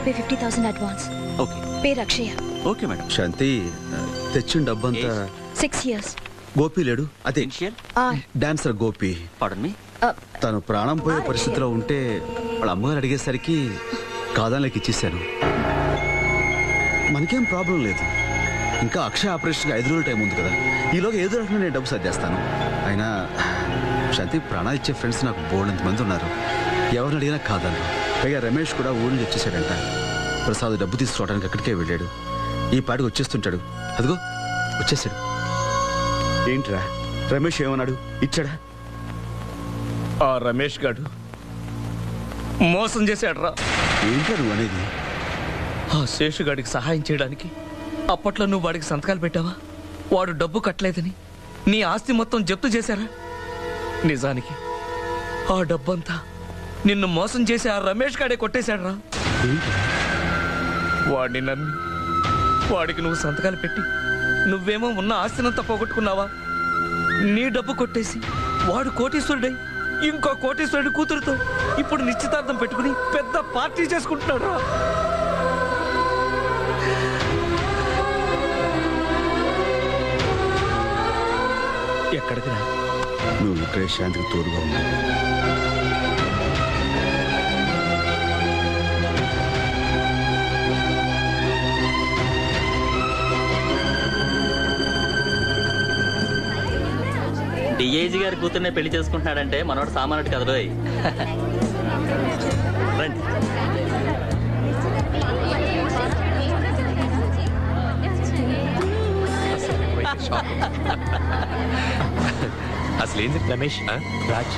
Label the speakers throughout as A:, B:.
A: To pay fifty thousand advance
B: okay
A: పేరు Akshaya
B: okay madam
C: శాంతి తెచ్చిన డబ్బంతా
A: సిక్స్ ఇయర్స్
C: గోపి లేడు అదే
B: initial
C: dancer Gopi
B: pardon me
C: తను ప్రాణం పోయే పరిస్థితిలో ఉంటే వాళ్ళ అమ్మగారు అడిగేసరికి కాదానికి ఇచ్చేశాను మనకేం ప్రాబ్లం లేదు ఇంకా అక్షయ ఆపరేషన్కి ఐదు రోజులు టైం ఉంది కదా ఈలోగా ఏదో రకంగా నేను డబ్బు సర్దేస్తాను అయినా శాంతి ప్రాణాలు ఇచ్చే ఫ్రెండ్స్ నాకు బోల్డంత మంది ఉన్నారు ఎవరిని అడిగినా కాదన్నారు పైగా రమేష్ కూడా ఊరి నుంచి వచ్చేసాడంట ప్రసాద్ డబ్బు తీసుకురావడానికి అక్కడికే వెళ్ళాడు ఈ పాటికి వచ్చేస్తుంటాడు అదిగో వచ్చేసాడు ఏంట్రా రమేష్ ఏమన్నాడు ఇచ్చాడా
D: ఆ రమేష్ గాడు మోసం చేశాడ్రా
C: ఏంట్రా నువ్వు అనేది
D: ఆ శేషుగాడికి సహాయం చేయడానికి అప్పట్లో నువ్వు వాడికి సంతకాలు పెట్టావా వాడు డబ్బు కట్టలేదని నీ ఆస్తి మొత్తం జప్తు చేశారా నిజానికి ఆ డబ్బంతా నిన్ను మోసం చేసి ఆ రమేష్ గాడే కొట్టేశాడ్రా వాడిని నమ్మి వాడికి నువ్వు సంతకాలు పెట్టి నువ్వేమో ఉన్న ఆస్తినంతా పోగొట్టుకున్నావా నీ డబ్బు కొట్టేసి వాడు కోటీశ్వరుడై ఇంకో కోటీశ్వరుడి కూతురుతో ఇప్పుడు నిశ్చితార్థం పెట్టుకుని పెద్ద పార్టీ చేసుకుంటున్నాడు రా ఎక్కడికి రా
C: నువ్వు ఇక్కడే శాంతికి తోడుగా ఉన్నావు
B: డిఐజీ గారి కూతుర్నే పెళ్లి చేసుకుంటున్నాడంటే మనోడు సామాన్యుడు కదరోయ్ రండి
E: అసలు ఏంది రమేష్ ఆ? రాజ్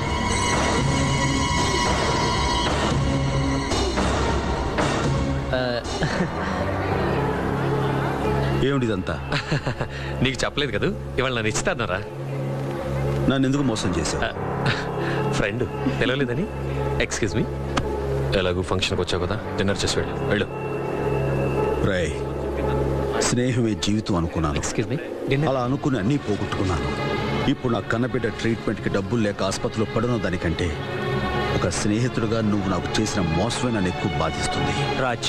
C: ఏమిటి ఇదంతా
E: నీకు చెప్పలేదు కదా ఇవాళ నన్ను ఇస్తారా
C: నన్ను ఎందుకు మోసం చేశావు
E: ఫ్రెండ్ పిలవలేదని ఎక్స్క్యూజ్ మీ ఎలాగూ ఫంక్షన్కి వచ్చావు కదా డిన్నర్ చేసి వెళ్ళు వెళ్ళు
C: రై స్నేహమే జీవితం అనుకున్నాను
E: ఎక్స్క్యూజ్ మీ డిన్నర్
C: అలా అనుకుని అన్నీ పోగొట్టుకున్నాను ఇప్పుడు నా కన్నబిడ్డ ట్రీట్మెంట్కి డబ్బులు లేక ఆసుపత్రిలో పడను దానికంటే ఒక స్నేహితుడిగా నువ్వు నాకు చేసిన మోసమే నన్ను ఎక్కువ బాధిస్తుంది
F: రాజ్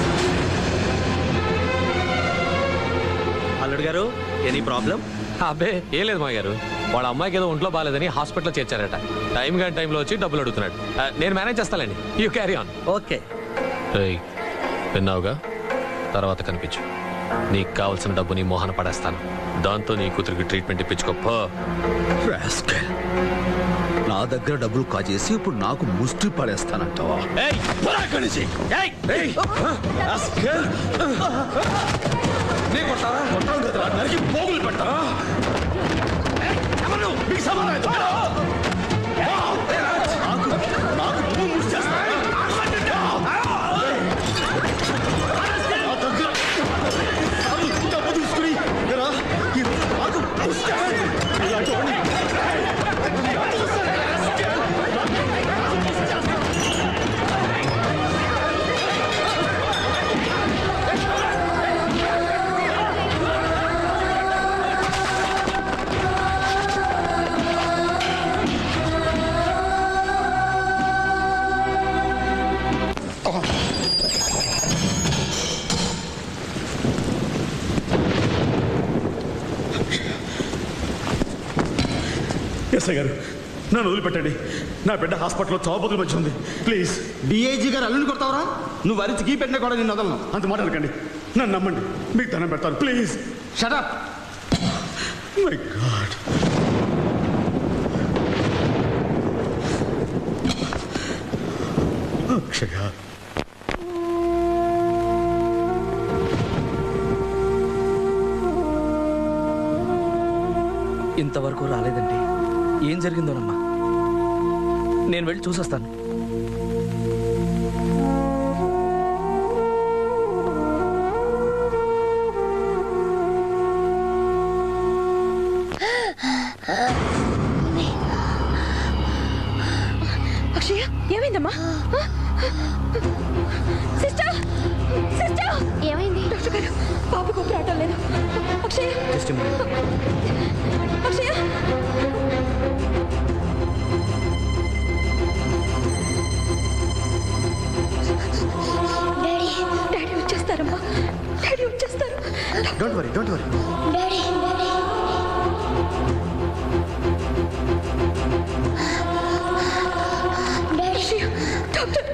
F: అల్లుడు గారు ఎనీ ప్రాబ్లం
E: అబ్బే ఏం లేదు మా గారు వాళ్ళ అమ్మాయికి ఏదో ఒంట్లో బాగాలేదని హాస్పిటల్లో చేర్చారట టైం కానీ టైంలో వచ్చి డబ్బులు అడుగుతున్నాడు ఆ, నేను మేనేజ్ చేస్తానండి యూ క్యారీ ఆన్
F: ఓకే
E: విన్నావుగా తర్వాత కనిపించు నీకు కావాల్సిన డబ్బు నీ మోహన పడేస్తాను దాంతో నీ కూతురికి ట్రీట్మెంట్ ఇప్పించుకోపో
C: Rascal. నా దగ్గర డబ్బులు కాజేసి ఇప్పుడు నాకు ముష్టి పడేస్తానంటావా
G: ఎస్ఐ గారు నన్ను వదిలిపెట్టండి నా బిడ్డ హాస్పిటల్లో చావుబతుల మధ్య ఉంది ప్లీజ్
H: డిఐజీ గారు అల్లుని కొడతావరా నువ్వు వరించి కీ పెట్టినా కూడా నేను వదలను
G: అంత మాట అనకండి నన్ను నమ్మండి మీకు ధనం పెడతాను please
H: shut up
G: my god Akshaya
D: ఇంతవరకు రాలేదండి ఏం జరిగిందోనమ్మా నేను వెళ్ళి చూసొస్తాను
A: అక్షయ ఏమైందమ్మా సిస్టర్ సిస్టర్
I: ఏమైంది
A: డాక్టర్ గారు పాపకు ఊపిరి ఆడటం లేదు Akshaya Akshaya
I: daddy
H: don't worry don't worry
A: Akshaya doctor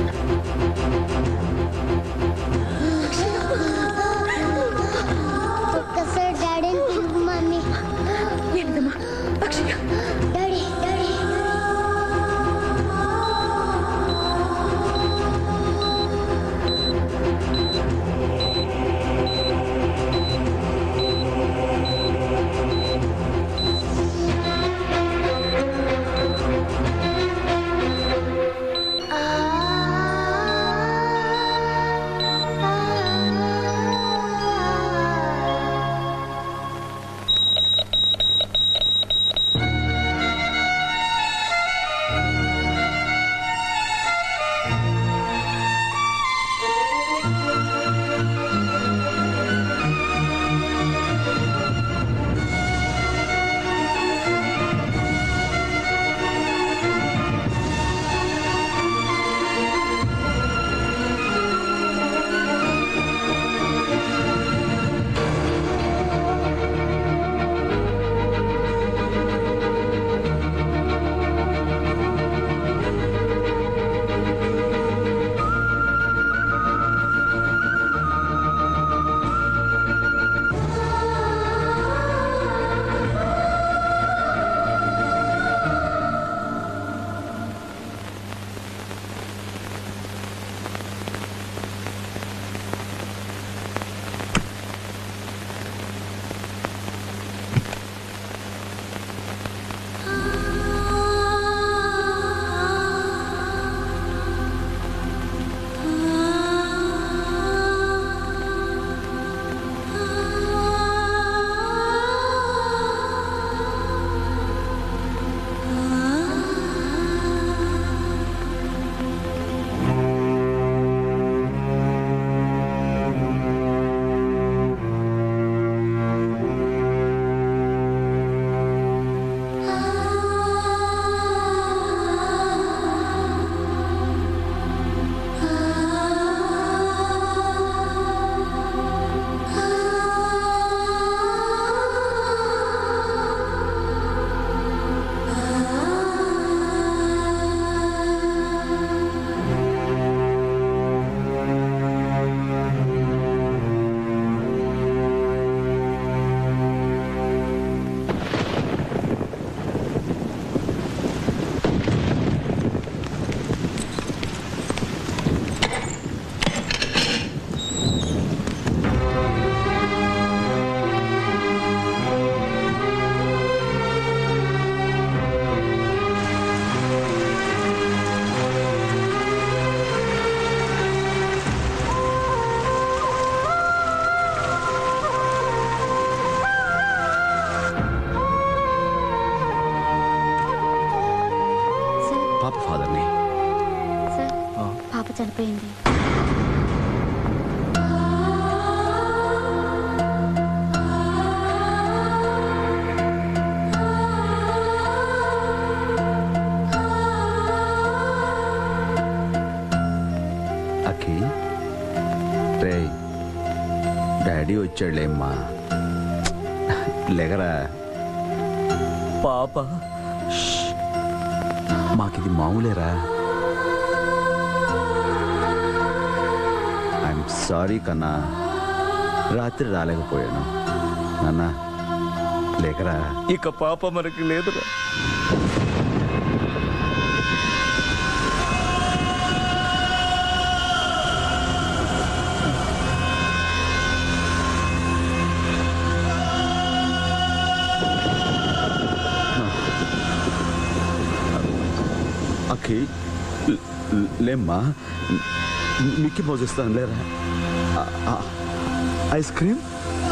F: ఒక్కసారి డాడీని పిలువు మమ్మీ
A: ఏమిందమ్మా అక్షయ
F: డాడీ డాడీ సార్
C: పాప ఫాదర్ని
F: సార్ పాప చనిపోయింది
C: అఖి రే డాడీ వచ్చాడులేమ్మా లేగరా
D: పాప
C: మాకిది మామూలేరా ఐఎమ్ సారీ కన్నా రాత్రి రాలేకపోయాను నాన్న లేకరా
D: ఇక పాప మనకి లేదురా
C: అఖి ల్- ల్- లేమ్మా మిక్కి మోజిస్తాను లేరా ఆ- ఆ, ఐస్ క్రీమ్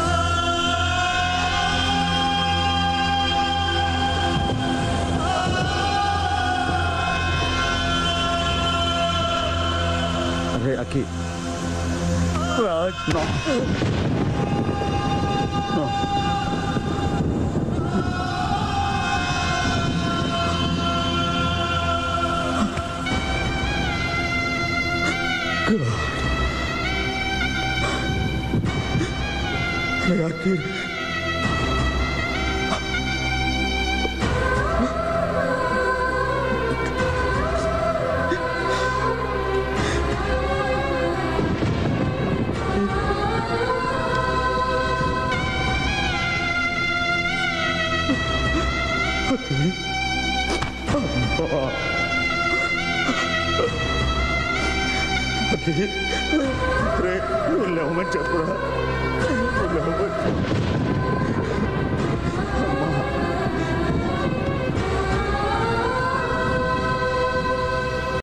C: అరే అఖి
D: రాజ్
C: No. No.
G: అక్కి రే నువ్వు లేవమని చెప్పురా నువ్వు లేవమని